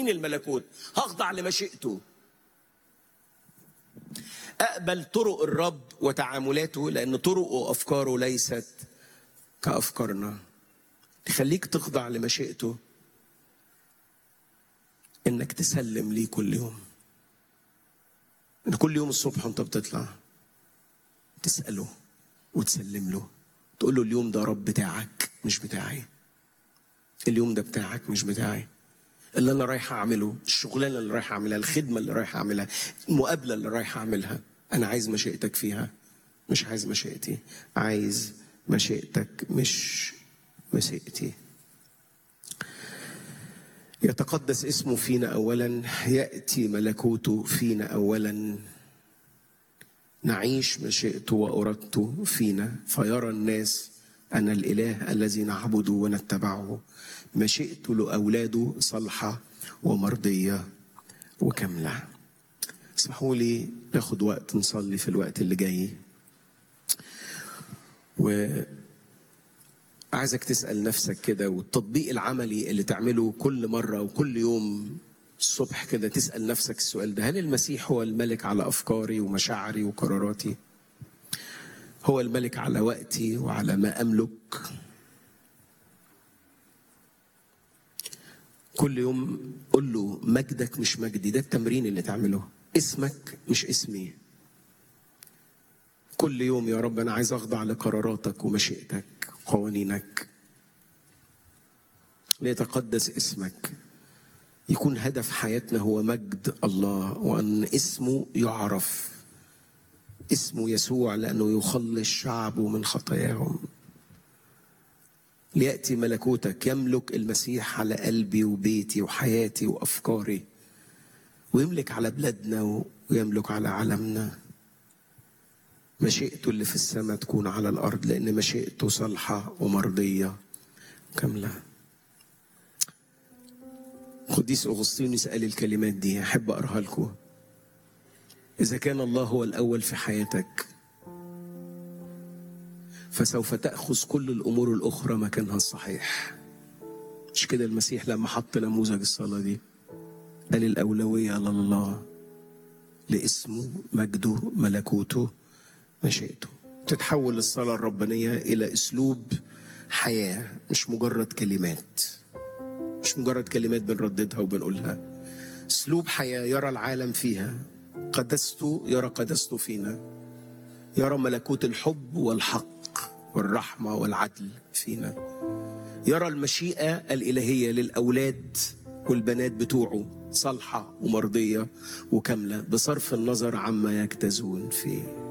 تمرين الملكوت هخضع لمشيئته اقبل طرق الرب وتعاملاته لان طرقه وافكاره ليست كافكارنا تخليك تخضع لمشيئته انك تسلم ليه كل يوم ان كل يوم الصبح وانت بتطلع تساله وتسلم له تقول له اليوم ده رب بتاعك مش بتاعي اليوم ده بتاعك مش بتاعي اللي انا رايح اعمله الشغلانه اللي رايح اعملها الخدمه اللي رايح اعملها المقابله اللي رايح اعملها انا عايز مشيئتك فيها مش عايز مشيئتي عايز مشيئتك مش مشيئتي يتقدس اسمه فينا اولا ياتي ملكوته فينا اولا نعيش مشيئته وارادته فينا فيرى الناس ان الاله الذي نعبده ونتبعه مشيئته لاولاده صالحه ومرضيه وكامله اسمحوا لي ناخد وقت نصلي في الوقت اللي جاي و عايزك تسأل نفسك كده والتطبيق العملي اللي تعمله كل مرة وكل يوم الصبح كده تسأل نفسك السؤال ده هل المسيح هو الملك على أفكاري ومشاعري وقراراتي هو الملك على وقتي وعلى ما أملك كل يوم قول له مجدك مش مجدي ده التمرين اللي تعمله اسمك مش اسمي كل يوم يا رب انا عايز اخضع لقراراتك ومشيئتك وقوانينك ليتقدس اسمك يكون هدف حياتنا هو مجد الله وان اسمه يعرف اسمه يسوع لانه يخلص شعبه من خطاياهم لياتي ملكوتك يملك المسيح على قلبي وبيتي وحياتي وافكاري ويملك على بلادنا ويملك على عالمنا مشيئته اللي في السماء تكون على الارض لان مشيئته صالحه ومرضيه كامله قديس اغسطينوس قال الكلمات دي احب اقراها لكم اذا كان الله هو الاول في حياتك فسوف تاخذ كل الامور الاخرى مكانها الصحيح مش كده المسيح لما حط نموذج الصلاه دي قال الاولويه لله لاسمه مجده ملكوته مشيئته تتحول الصلاة الربانية إلى أسلوب حياة مش مجرد كلمات مش مجرد كلمات بنرددها وبنقولها أسلوب حياة يرى العالم فيها قدسته يرى قدسته فينا يرى ملكوت الحب والحق والرحمة والعدل فينا يرى المشيئة الإلهية للأولاد والبنات بتوعه صالحة ومرضية وكاملة بصرف النظر عما يجتازون فيه